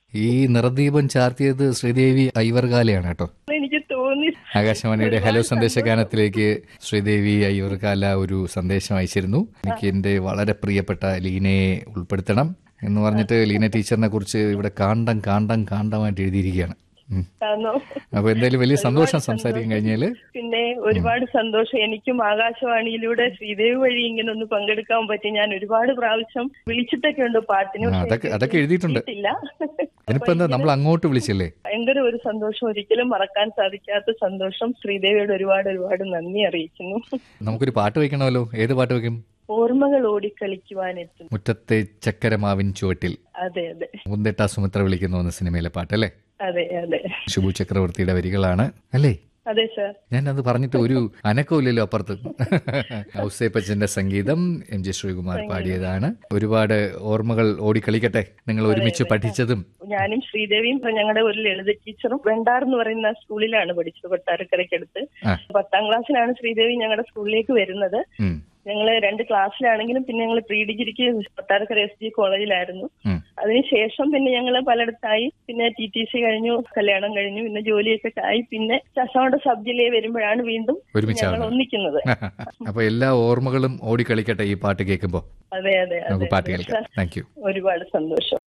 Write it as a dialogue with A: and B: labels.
A: ഈ നിറദീപം ചാർത്തിയത് ശ്രീദേവി ഐവർകാലയാണ് കേട്ടോ
B: എനിക്ക് തോന്നി
A: ആകാശവാണിയുടെ ഹലോ സന്ദേശ ഗാനത്തിലേക്ക് ശ്രീദേവി അയ്യൂർക്കാല ഒരു സന്ദേശം അയച്ചിരുന്നു എനിക്ക് എന്റെ വളരെ പ്രിയപ്പെട്ട ലീനയെ ഉൾപ്പെടുത്തണം എന്ന് പറഞ്ഞിട്ട് ലീന ടീച്ചറിനെ കുറിച്ച് ഇവിടെ കാണ്ടം കാണ്ടം കാണ്ടമായിട്ട് എഴുതിയിരിക്കുകയാണ് ഉം.
B: ആണോ
A: അപ്പൊ എന്തായാലും വലിയ സന്തോഷം സംസാരിക്കാൻ കഴിഞ്ഞാല്
B: പിന്നെ ഒരുപാട് സന്തോഷം എനിക്കും ആകാശവാണിയിലൂടെ ശ്രീദേവി വഴി ഇങ്ങനെ ഒന്ന് പങ്കെടുക്കാൻ പറ്റി ഞാൻ ഒരുപാട് പ്രാവശ്യം വിളിച്ചിട്ടൊക്കെ ഉണ്ട് പാട്ടിന്
A: ആ,
B: പക്ഷേ
A: അതൊക്കെ അതൊക്കെ എഴുതിയിട്ടുണ്ട്
B: കിട്ടിയില്ല
A: അതിനിപ്പോ എന്താ നമ്മൾ അങ്ങോട്ട് വിളിച്ചല്ലേ
B: ഭയങ്കര ഒരു സന്തോഷം ഒരിക്കലും മറക്കാൻ സാധിക്കാത്ത സന്തോഷം ശ്രീദേവിയോട് ഒരുപാട് ഒരുപാട് നന്ദി അറിയിക്കുന്നു
A: നമുക്കൊരു പാട്ട് വെക്കണമല്ലോ ഏത് പാട്ട് വെക്കും
B: ഓർമ്മകൾ ഓടിക്കളിക്കുവാനെത്തും
A: മുറ്റത്തെ ചക്കരമാവിൻ ചുവട്ടിൽ
B: അതെ അതെ
A: മുന്തേട്ട സുമിത്ര വിളിക്കുന്നു എന്ന സിനിമയിലെ പാട്ടല്ലേ
B: അതെ അതെ
A: ശുഭു ചക്രവർത്തിയുടെ വരികളാണ് അല്ലേ
B: അതെ സാർ
A: ഞാൻ അത് പറഞ്ഞിട്ട് ഒരു അനക്കമില്ലല്ലോ അപ്പുറത്ത് ഔസേപ്പച്ചന്റെ സംഗീതം എം ജെ ശ്രീകുമാർ പാടിയതാണ് ഒരുപാട് ഓർമ്മകൾ ഓടിക്കളിക്കട്ടെ നിങ്ങൾ ഒരുമിച്ച് പഠിച്ചതും
B: ഞാനും ശ്രീദേവിയും ഞങ്ങളുടെ ഒരു ലളിത ടീച്ചറും വെണ്ടാർ എന്ന് പറയുന്ന സ്കൂളിലാണ് പഠിച്ചത് കൊട്ടാരക്കരയ്ക്കടുത്ത്
A: ആ.
B: പത്താം ക്ലാസ്സിലാണ് ശ്രീദേവി ഞങ്ങളുടെ സ്കൂളിലേക്ക് വരുന്നത്
A: ഉം,
B: ഞങ്ങള് രണ്ട് ക്ലാസ്സിലാണെങ്കിലും പിന്നെ ഞങ്ങൾ പ്രീ ഡിഗ്രിക്ക് കൊട്ടാരക്കര എസ് ജി കോളേജിലായിരുന്നു
A: ഉം.
B: അതിനുശേഷം പിന്നെ ഞങ്ങൾ പലയിടത്തായി പിന്നെ ടി ടി സി കഴിഞ്ഞു കല്യാണം കഴിഞ്ഞു പിന്നെ ജോലിയൊക്കെ ആയി പിന്നെ ശാസ്താവിടെ സബ് ജില്ലയിൽ വരുമ്പോഴാണ് വീണ്ടും ഞങ്ങൾ
A: ഒരുമിച്ചാണ്
B: ഒന്നിക്കുന്നത്
A: അപ്പൊ എല്ലാ ഓർമ്മകളും ഓടിക്കളിക്കട്ടെ ഈ പാട്ട് കേൾക്കുമ്പോ
B: അതെ അതെ
A: നമുക്ക്
B: അതെ
A: പാട്ട് കേൾക്കാം താങ്ക് യു
B: ഒരുപാട് സന്തോഷം